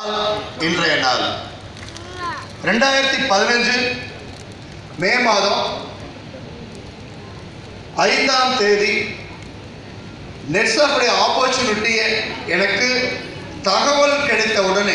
இன்றைய நாள் ரெண்டாயிரத்தி பதினஞ்சு மே மாதம் ஐந்தாம் தேதி நெட்ஸாவுடைய ஆப்பர்ச்சுனிட்டியை எனக்கு தகவல் கிடைத்த உடனே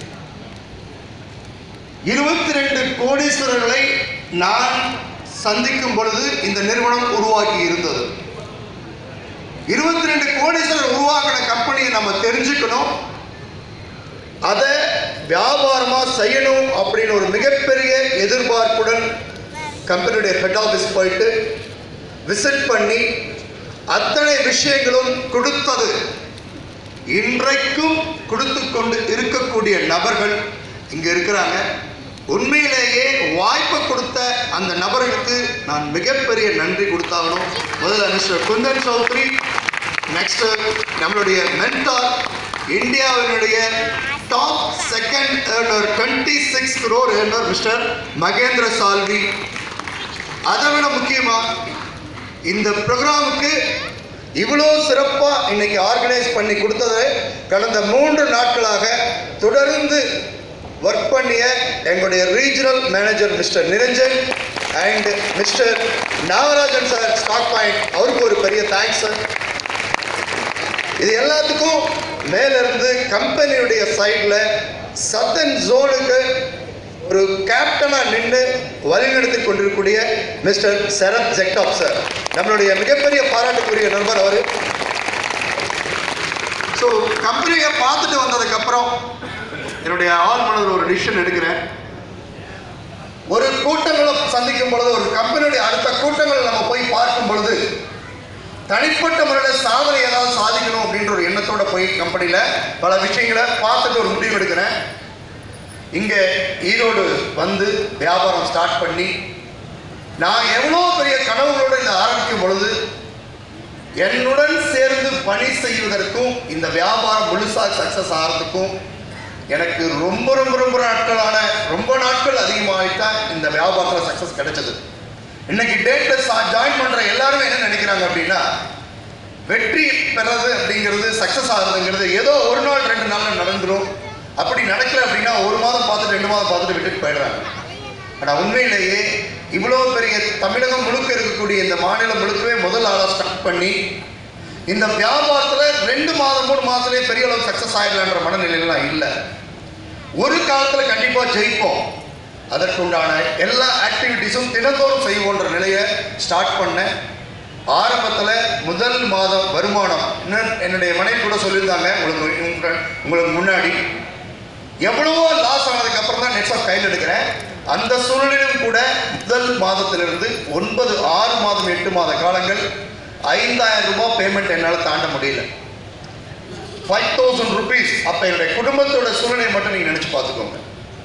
இருபத்தி ரெண்டு கோடீஸ்வரர்களை நான் சந்திக்கும் பொழுது இந்த நிறுவனம் உருவாக்கி இருந்தது இருபத்தி ரெண்டு கோடீஸ்வரர் உருவாக்கின கம்பெனியை நம்ம தெரிஞ்சுக்கணும் அதை வியாபாரமா செய்யணும் அப்படின்னு ஒரு மிகப்பெரிய எதிர்பார்ப்புடன் கம்பெனியுடைய ஹெட் ஆஃபீஸ் போயிட்டு விசிட் பண்ணி அத்தனை விஷயங்களும் கொடுத்தது இன்றைக்கும் கொடுத்து கொண்டு இருக்கக்கூடிய நபர்கள் இங்க இருக்கிறாங்க உண்மையிலேயே வாய்ப்பு கொடுத்த அந்த நபர்களுக்கு நான் மிகப்பெரிய நன்றி கொடுத்தாகணும் முதல்ல மிஸ்டர் குந்தன் சௌத்ரி நெக்ஸ்ட் நம்மளுடைய மென்டார் இந்தியாவினுடைய top second earner twenty six crore earner mister Mahendra Salvi அதை விட முக்கியமா இந்த ப்ரோக்ராமுக்கு இவ்வளோ சிறப்பாக இன்னைக்கு ஆர்கனைஸ் பண்ணி கொடுத்தது கடந்த மூன்று நாட்களாக தொடர்ந்து ஒர்க் பண்ணிய எங்களுடைய regional manager mister Niranjan and mister Nagarajan sir stock point அவருக்கு ஒரு பெரிய தேங்க்ஸ் சார் இது எல்லாத்துக்கும் மேலிருந்து கம்பெனியுடைய சைடில் சதன் ஜோனுக்கு ஒரு கேப்டனாக நின்று வழிநடத்தி கொண்டிருக்கக்கூடிய மிஸ்டர் சரத் ஜெக்டாப் சார் நம்மளுடைய மிகப்பெரிய பாராட்டுக்குரிய நண்பர் அவர் ஸோ கம்பெனியை பார்த்துட்டு வந்ததுக்கப்புறம் என்னுடைய ஆள் மனதில் ஒரு டிசிஷன் எடுக்கிறேன் ஒரு கூட்டங்களை சந்திக்கும் பொழுது ஒரு கம்பெனியுடைய அடுத்த கூட்டங்களை நம்ம போய் பார்க்கும் பொழுது தனிப்பட்ட முறையில் சாதனை ஏதாவது சாதிக்கணும் அப்படின்ற ஒரு எண்ணத்தோட போய் கம்பெனியில் பல விஷயங்களை பார்த்துட்டு ஒரு முடிவு எடுக்கிறேன் இங்கே ஈரோடு வந்து வியாபாரம் ஸ்டார்ட் பண்ணி நான் எவ்வளோ பெரிய கனவுகளோடு இதை ஆரம்பிக்கும் பொழுது என்னுடன் சேர்ந்து பணி செய்வதற்கும் இந்த வியாபாரம் முழுசாக சக்ஸஸ் ஆகிறதுக்கும் எனக்கு ரொம்ப ரொம்ப ரொம்ப நாட்களான ரொம்ப நாட்கள் அதிகமாகிட்டால் இந்த வியாபாரத்தில் சக்ஸஸ் கிடைச்சது இன்னைக்கு டேட்டில் ஜாயின் பண்ணுற எல்லாருமே என்ன நினைக்கிறாங்க அப்படின்னா வெற்றி பெறது அப்படிங்கிறது சக்ஸஸ் ஆகுதுங்கிறது ஏதோ ஒரு நாள் ரெண்டு நாளில் நடந்துடும் அப்படி நடக்கல அப்படின்னா ஒரு மாதம் பார்த்துட்டு ரெண்டு மாதம் பார்த்துட்டு விட்டுட்டு போயிடுறாங்க ஆனால் உண்மையிலேயே இவ்வளோ பெரிய தமிழகம் முழுக்க இருக்கக்கூடிய இந்த மாநிலம் முழுக்கவே முதல் ஆளாக ஸ்டார்ட் பண்ணி இந்த வியாபாரத்தில் ரெண்டு மாதம் மூணு மாதத்துலேயே பெரிய அளவு சக்ஸஸ் ஆகிடலான்ற மனநிலையெல்லாம் இல்லை ஒரு காலத்தில் கண்டிப்பாக ஜெயிப்போம் அதற்குண்டான எல்லா ஆக்டிவிட்டீஸும் தினந்தோறும் செய்வோன்ற நிலையை ஸ்டார்ட் பண்ணேன் ஆரம்பத்தில் முதல் மாதம் வருமானம் இன்னும் என்னுடைய மனைவி கூட சொல்லியிருந்தாங்க உங்களுக்கு உங்க- உங்களுக்கு முன்னாடி எவ்வளவோ லாஸ் ஆனதுக்கு அப்புறம் தான் நெட்ஸ் ஆஃப் கையில் எடுக்கிறேன் அந்த சூழ்நிலையிலும் கூட முதல் மாதத்திலிருந்து ஒன்பது ஆறு மாதம் எட்டு மாத காலங்கள் ஐந்தாயிரம் ரூபாய் பேமெண்ட் என்னால் தாண்ட முடியல ஃபைவ் தௌசண்ட் ருபீஸ் அப்போ என்னுடைய குடும்பத்தோட சூழ்நிலை மட்டும் நீங்கள் நினச்சி பார்த்துக்கோங்க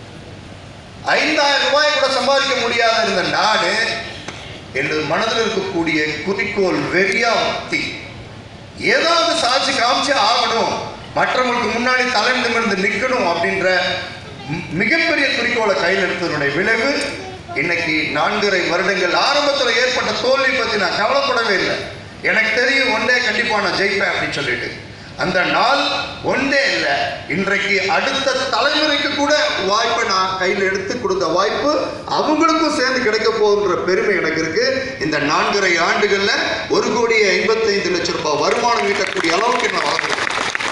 ஐந்தாயிரம் ரூபாய் கூட சம்பாதிக்க முடியாத இருந்த நாடு எனது மனதில் இருக்கக்கூடிய குறிக்கோள் வெறியா முக்தி ஏதாவது சாட்சி காமிச்சே ஆகணும் மற்றவங்களுக்கு முன்னாடி தலை நிமிர்ந்து நிற்கணும் அப்படின்ற மி- மிகப்பெரிய குறிக்கோளை கையில் எடுத்ததனுடைய விளைவு இன்னைக்கு நான்கரை வருடங்கள் ஆரம்பத்தில் ஏற்பட்ட தோல்வி பற்றி நான் கவலைப்படவே இல்லை எனக்கு தெரியும் ஒன்றே கண்டிப்பாக நான் ஜெயிப்பேன் அப்படின்னு சொல்லிட்டு அந்த நாள் ஒன்றே இல்லை இன்றைக்கு அடுத்த தலைமுறைக்கு கூட வாய்ப்பை நான் கையில் எடுத்து கொடுத்த வாய்ப்பு அவங்களுக்கும் சேர்ந்து கிடைக்க போகின்ற பெருமை எனக்கு இருக்கு இந்த நான்கரை ஆண்டுகளில் ஒரு கோடி ஐம்பத்தைந்து லட்சம் ரூபாய் வருமானம் ஈட்டக்கூடிய அளவுக்கு நான் வளர்ந்துருக்கேன்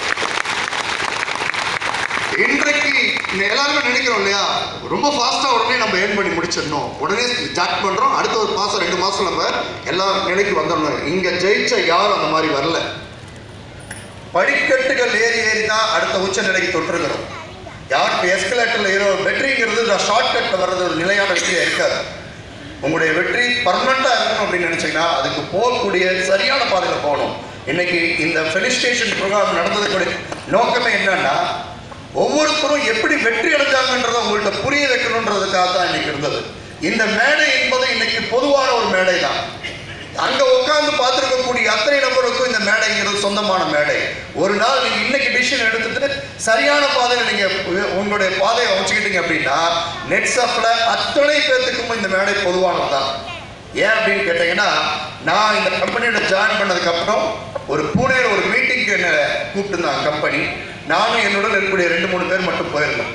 இன்றைக்கு இந்த எல்லாருமே நினைக்கிறோம் இல்லையா ரொம்ப ஃபாஸ்ட்டாக உடனே நம்ம ஏர்ன் பண்ணி முடிச்சிடணும் உடனே ஸ்டார்ட் பண்ணுறோம் அடுத்த ஒரு மாதம் ரெண்டு மாதம் நம்ம எல்லா நிலைக்கு வந்துடணும் இங்கே ஜெயிச்ச யாரும் அந்த மாதிரி வரல படிக்கட்டுகள் ஏறி ஏறி தான் அடுத்த உச்ச நிலைக்கு தொற்றுகிறோம் யாருக்கு எஸ்கலேட்டரில் ஏறோ வெற்றிங்கிறது நான் ஷார்ட் கட்டில் வர்றது ஒரு நிலையான வெற்றியாக இருக்காது உங்களுடைய வெற்றி பர்மனெண்ட்டாக இருக்கணும் அப்படின்னு நினச்சிங்கன்னா அதுக்கு போகக்கூடிய சரியான பாதையில் போகணும் இன்னைக்கு இந்த ஃபெலிஸ்டேஷன் ப்ரோக்ராம் நடந்ததுக்குடைய நோக்கமே என்னன்னா ஒவ்வொருத்தரும் எப்படி வெற்றி அடைஞ்சாங்கன்றதை உங்கள்கிட்ட புரிய வைக்கணுன்றதுக்காக தான் இன்னைக்கு இருந்தது இந்த மேடை என்பது இன்னைக்கு பொதுவான ஒரு மேடை தான் அங்க உட்கார்ந்து பார்த்துருக்கக்கூடிய அத்தனை நபருக்கும் இந்த மேடைங்கிறது சொந்தமான மேடை ஒரு நாள் நீங்க இன்னைக்கு டிசிஷன் எடுத்துட்டு சரியான பாதையில் நீங்க உ- உங்களுடைய பாதையை அமைச்சுக்கிட்டீங்க அப்படின்னா நெட்ஸப்ல அத்தனை பேர்த்துக்கும் இந்த மேடை பொதுவானது தான் ஏன் அப்படின்னு கேட்டீங்கன்னா நான் இந்த கம்பெனியோட ஜாயின் பண்ணதுக்கு அப்புறம் ஒரு பூனேல ஒரு மீட்டிங்க்கு என்ன கூப்பிட்டுருந்தாங்க கம்பெனி நானும் என்னுடன் இருக்கக்கூடிய ரெண்டு மூணு பேர் மட்டும் போயிருந்தோம்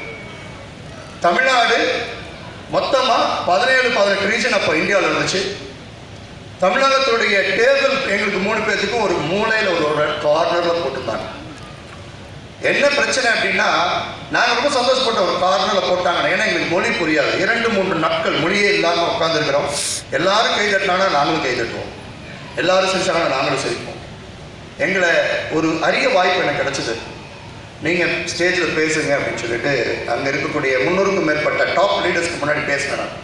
தமிழ்நாடு மொத்தமாக பதினேழு பதினெட்டு ரீஜன் அப்போ இந்தியாவில் இருந்துச்சு தமிழகத்துடைய டேபிள் எங்களுக்கு மூணு பேர்த்துக்கும் ஒரு மூலையில் ஒரு ஒரு கார்னரில் போட்டிருந்தாங்க என்ன பிரச்சனை அப்படின்னா நாங்கள் ரொம்ப சந்தோஷப்பட்ட ஒரு கார்னரில் போட்டாங்க ஏன்னா எங்களுக்கு மொழி புரியாது இரண்டு மூன்று நாட்கள் மொழியே இல்லாமல் உட்காந்துருக்கிறோம் எல்லாரும் கை தட்டினானா நாங்களும் கை தட்டுவோம் எல்லாரும் சிரிச்சாங்கன்னா நாங்களும் சிரிப்போம் எங்களை ஒரு அரிய வாய்ப்பு எனக்கு கிடைச்சது நீங்கள் ஸ்டேஜில் பேசுங்க அப்படின்னு சொல்லிட்டு அங்கே இருக்கக்கூடிய முன்னூறுக்கும் மேற்பட்ட டாப் லீடர்ஸ்க்கு முன்னாடி பேசினேன் நான்.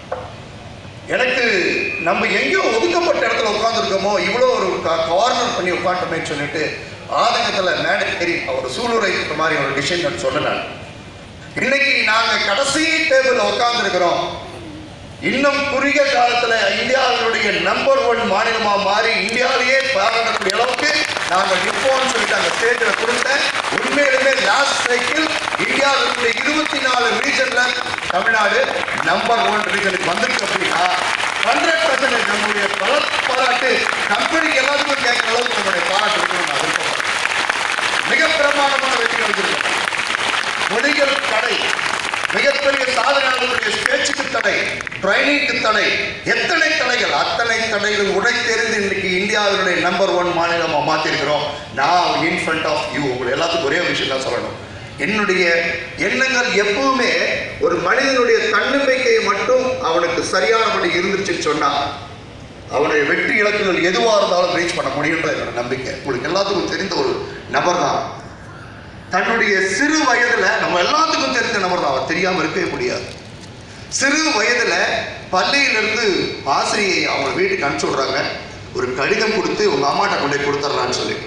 எனக்கு நம்ம எங்கேயோ ஒதுக்கப்பட்ட இடத்துல உட்காந்துருக்கோமோ இவ்வளோ ஒரு கார்னர் பண்ணி உட்காந்துட்டோமேன்னு சொல்லிட்டு ஆதங்கத்தில் மேடை ஏறி ஒரு சூளுரை மாதிரி ஒரு டிசிஷன் சொன்னேன் நான் இன்னைக்கு நாங்கள் கடைசி டேபிளில் உட்காந்துருக்கிறோம் இன்னும் குறுகிய காலத்துல இந்தியாவினுடைய நம்பர் ஒன் மாநிலமா மாறி இந்தியாவிலேயே பாராட்டக்கூடிய அளவுக்கு நாங்க நிற்போம்னு சொல்லிட்டு அந்த ஸ்டேஜில் கொடுத்தேன் உண்மையிலுமே லாஸ்ட் சைக்கிள் இந்தியாவினுடைய இருபத்தி நாலு ரீஜன்ல தமிழ்நாடு நம்பர் ஒன் ரீஜனுக்கு வந்திருக்கு அப்படின்னா ஹண்ட்ரட் பர்சன்டேஜ் நம்முடைய பல பாராட்டு கம்பெனிக்கு எல்லாத்துக்கும் கேட்குற அளவுக்கு நம்முடைய பாராட்டு இருக்கணும் நான் விருப்பப்படுறேன் மிக பிரமாண்டமான வெற்றி வந்திருக்கோம் மொழிகள் தடை மிகப்பெரிய சாதனையாளர்களுடைய ஸ்பேச்சுக்கு தடை ட்ரைனிங்க்கு தடை எத்தனை தடைகள் அத்தனை தடைகள் உடைத்தெறிந்து இன்னைக்கு இந்தியாவினுடைய நம்பர் ஒன் மாநிலமாக மாற்றிருக்கிறோம் நான் இன் ஃப்ரண்ட் ஆஃப் யூ உங்களை எல்லாத்துக்கும் ஒரே ஒரு விஷயம் தான் சொல்லணும் என்னுடைய எண்ணங்கள் எப்பவுமே ஒரு மனிதனுடைய தன்னம்பிக்கை மட்டும் அவனுக்கு சரியானபடி இருந்துச்சுன்னு சொன்னா அவனுடைய வெற்றி இலக்குகள் எதுவாக இருந்தாலும் ரீச் பண்ண முடியுன்ற என்னோட நம்பிக்கை உங்களுக்கு எல்லாத்துக்கும் தெரிந்த ஒரு நபர் தான் தன்னுடைய சிறு வயதுல நம்ம எல்லாத்துக்கும் தெரிஞ்ச நபர் தான் அவர் தெரியாம இருக்கவே முடியாது சிறு வயதுல பள்ளியிலிருந்து ஆசிரியை அவங்க வீட்டுக்கு அனுப்பிச்சு விடுறாங்க ஒரு கடிதம் கொடுத்து உங்க அம்மாட்ட கொண்டு போய் கொடுத்துட்றான்னு சொல்லி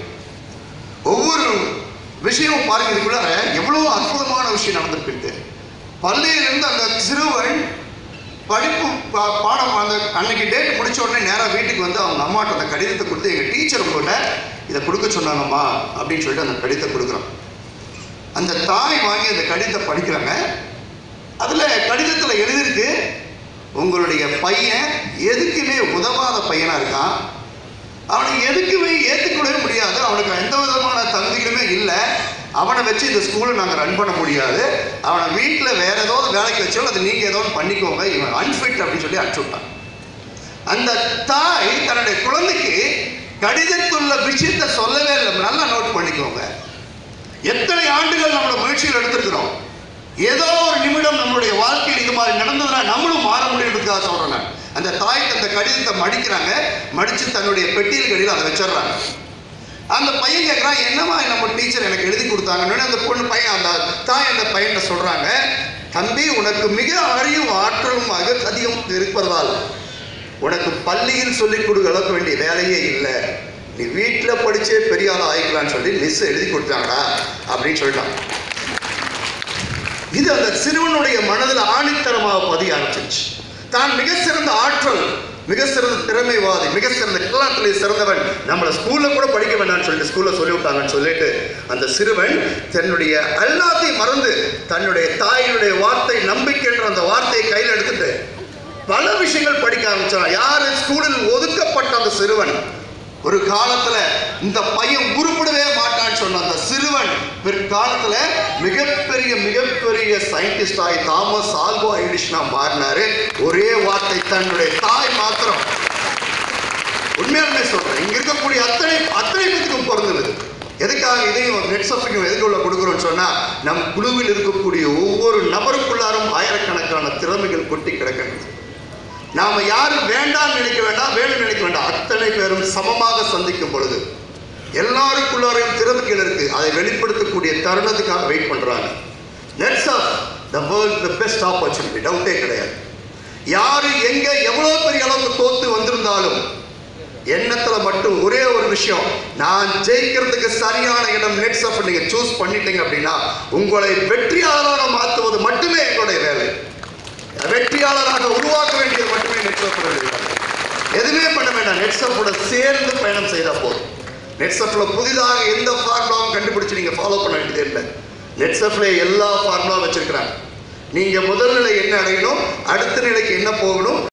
ஒவ்வொரு விஷயமும் பாருங்க இதுக்குள்ளார எவ்வளவு அற்புதமான விஷயம் நடந்திருக்கு பள்ளியிலிருந்து அந்த சிறுவன் படிப்பு பா- பாடம் அந்த அன்னைக்கு டேட் முடிச்ச உடனே நேராக வீட்டுக்கு வந்து அவங்க அம்மாட்ட அந்த கடிதத்தை கொடுத்து எங்கள் டீச்சர் உங்கள்கிட்ட இதை கொடுக்க சொன்னாங்கம்மா அப்படின்னு சொல்லிட்டு அந்த கடிதத்தை கொடுக்குறோம் அந்த தாய் வாங்கி அந்த கடிதத்தை படிக்கிறாங்க அதில் கடிதத்தில் எழுதியிருக்கு உங்களுடைய பையன் எதுக்குமே உதவாத பையனாக இருக்கான் அவனை எதுக்குமே ஏற்றுக்கொள்ளவே முடியாது அவனுக்கு எந்த விதமான தகுதிகளுமே இல்லை அவனை வச்சு இந்த ஸ்கூலை நாங்கள் ரன் பண்ண முடியாது அவனை வீட்டில் வேற ஏதாவது வேலைக்கு வச்சாலும் அது நீங்கள் ஏதோ ஒன்று பண்ணிக்கோங்க இவன் அன்ஃபிட் அப்படின்னு சொல்லி அனுப்பிச்சு விட்டான் அந்த தாய் தன்னுடைய குழந்தைக்கு கடிதத்துள்ள விஷயத்தை சொல்லவே இல்லை நல்லா நோட் பண்ணிக்கோங்க எத்தனை ஆண்டுகள் நம்மளோட முயற்சிகள் எடுத்திருக்கிறோம் ஏதோ ஒரு நிமிடம் நம்மளுடைய வாழ்க்கையில் இது மாதிரி நடந்ததுன்னா நம்மளும் மாற முடியுன்றதுக்காக சொல்றேன் நான். அந்த தாய் அந்த கடிதத்தை மடிக்கிறாங்க மடிச்சு தன்னுடைய பெட்டியில் கடியில் அதை வச்சிடுறாங்க அந்த பையன் கேட்குறான் என்னம்மா நம்ம டீச்சர் எனக்கு எழுதி கொடுத்தாங்கன்னு அந்த பொண்ணு பையன் அந்த தாய் அந்த பையனை சொல்றாங்க தம்பி உனக்கு மிக அறிவும் ஆற்றலும் அக அதிகம் இருப்பதால் உனக்கு பள்ளியில் சொல்லிக் கொடுக்க அளவுக்கு வேண்டிய வேலையே இல்லை நீ வீட்டில் படிச்சே பெரிய ஆள் ஆயிக்கலாம்னு சொல்லி மிஸ் எழுதி கொடுத்தாங்கடா அப்படின்னு சொல்லிட்டான் இது அந்த சிறுவனுடைய மனதில் ஆணித்தரமாக பதிய ஆரம்பிச்சிருச்சு தான் மிக சிறந்த ஆற்றல் மிக சிறந்த திறமைவாதி மிக சிறந்த எல்லாத்திலே சிறந்தவன் நம்மளை ஸ்கூல்ல கூட படிக்க வேண்டாம்னு சொல்லிட்டு ஸ்கூல்ல சொல்லி விட்டாங்கன்னு சொல்லிட்டு அந்த சிறுவன் தன்னுடைய எல்லாத்தையும் மறந்து தன்னுடைய தாயினுடைய வார்த்தை நம்பிக்கைன்ற அந்த வார்த்தையை கையில் எடுத்துட்டு பல விஷயங்கள் படிக்க ஆரம்பிச்சான் யாரு ஸ்கூலில் ஒதுக்கப்பட்ட அந்த சிறுவன் ஒரு காலத்துல இந்த பையன் உருப்படவே மாட்டான்னு சொன்ன அந்த சிறுவன் பிற்காலத்துல மிகப்பெரிய மிகப்பெரிய சயின்டிஸ்ட் ஆகி தாமஸ் ஆல்வா எடிஷனா மாறினாரு ஒரே வார்த்தை தன்னுடைய தாய் மாத்திரம் உண்மையாலுமே சொல்றேன் இங்க இருக்கக்கூடிய அத்தனை அத்தனை பேத்துக்கும் பொருந்துது எதுக்காக இதையும் நெட் சஃபிக்கும் எதுக்குள்ள கொடுக்குறோம்னு சொன்னா நம் குழுவில் இருக்கக்கூடிய ஒவ்வொரு நபருக்குள்ளாரும் ஆயிரக்கணக்கான திறமைகள் கொட்டி கிடக்கின்றது நாம யாரும் வேண்டாம் நினைக்க வேண்டாம் வேணும் நினைக்க வேண்டாம் அத்தனை பேரும் சமமாக சந்திக்கும் பொழுது எல்லாருக்குள்ளாரையும் திறமைகள் இருக்கு அதை வெளிப்படுத்தக்கூடிய தருணத்துக்காக வெயிட் பண்றாங்க nets of the world the best opportunity டவுட்டே கிடையாது யாரு எங்க எவ்வளவு பெரிய அளவுக்கு தோத்து வந்திருந்தாலும் எண்ணத்துல மட்டும் ஒரே ஒரு விஷயம் நான் ஜெயிக்கிறதுக்கு சரியான இடம் நெட்ஸ் அப் நீங்க சூஸ் பண்ணிட்டீங்க அப்படின்னா உங்களை வெற்றியாளராக மாற்றுவது மட்டுமே எங்களுடைய வேலை வெற்றியாளராக உருவாக்க வேண்டியது மட்டுமே நெட்வொர்க் எதுவுமே பண்ண வேண்டாம் நெட்ஸப்போட சேர்ந்து பயணம் செய்தால் போதும் நெட்ஸப்பில் புதிதாக எந்த ஃபார்முலாவும் கண்டுபிடிச்சு நீங்கள் ஃபாலோ பண்ண வேண்டியதே இல்லை நெட்ஸப்பில் எல்லா ஃபார்முலாவும் வச்சிருக்கிறாங்க நீங்கள் முதல் நிலை என்ன அடையணும் அடுத்த நிலைக்கு என்ன போகணும்